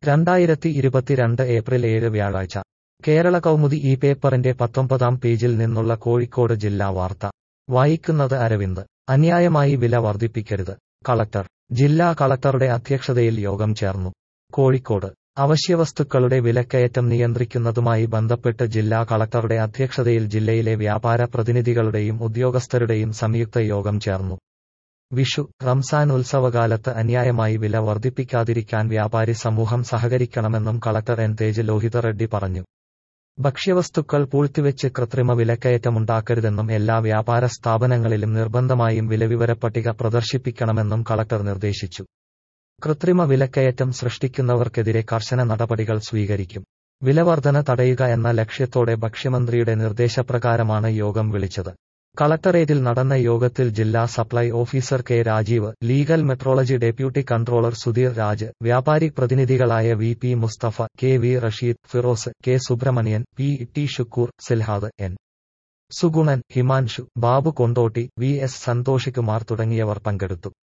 രണ്ടായിരത്തി ഇരുപത്തിരണ്ട് ഏപ്രിൽ ഏഴ് വ്യാഴാഴ്ച കേരള കൗമുദി ഈ പേപ്പറിന്റെ പത്തൊമ്പതാം പേജിൽ നിന്നുള്ള കോഴിക്കോട് ജില്ലാ വാർത്ത വായിക്കുന്നത് അരവിന്ദ് അന്യായമായി വില വർദ്ധിപ്പിക്കരുത് കളക്ടർ ജില്ലാ കളക്ടറുടെ അധ്യക്ഷതയിൽ യോഗം ചേർന്നു കോഴിക്കോട് അവശ്യവസ്തുക്കളുടെ വിലക്കയറ്റം നിയന്ത്രിക്കുന്നതുമായി ബന്ധപ്പെട്ട് ജില്ലാ കളക്ടറുടെ അധ്യക്ഷതയിൽ ജില്ലയിലെ വ്യാപാര പ്രതിനിധികളുടെയും ഉദ്യോഗസ്ഥരുടെയും സംയുക്ത യോഗം ചേർന്നു വിഷു റംസാൻ ഉത്സവകാലത്ത് അന്യായമായി വില വർദ്ധിപ്പിക്കാതിരിക്കാൻ വ്യാപാരി സമൂഹം സഹകരിക്കണമെന്നും കളക്ടർ എൻ തേജ് ലോഹിത റെഡ്ഡി പറഞ്ഞു ഭക്ഷ്യവസ്തുക്കൾ പൂഴ്ത്തിവെച്ച് കൃത്രിമ വിലക്കയറ്റമുണ്ടാക്കരുതെന്നും എല്ലാ വ്യാപാര സ്ഥാപനങ്ങളിലും നിർബന്ധമായും വിലവിവരപ്പട്ടിക പ്രദർശിപ്പിക്കണമെന്നും കളക്ടർ നിർദ്ദേശിച്ചു കൃത്രിമ വിലക്കയറ്റം സൃഷ്ടിക്കുന്നവർക്കെതിരെ കർശന നടപടികൾ സ്വീകരിക്കും വിലവർധന തടയുക എന്ന ലക്ഷ്യത്തോടെ ഭക്ഷ്യമന്ത്രിയുടെ നിർദ്ദേശപ്രകാരമാണ് യോഗം വിളിച്ചത് കളക്ടറേറ്റിൽ നടന്ന യോഗത്തിൽ ജില്ലാ supply officer K Rajeev legal metrology deputy controller Sudheer Raj വ്യാപാരി പ്രതിനിധികളായ V P Mustafa K V Rasheed Firoz K Subrahmanyan P T Shukkoor Silhad N Suganan Himanshu Babu Kondotty V S Santhoshikumar തുടങ്ങിയവർ പങ്കെടുത്തു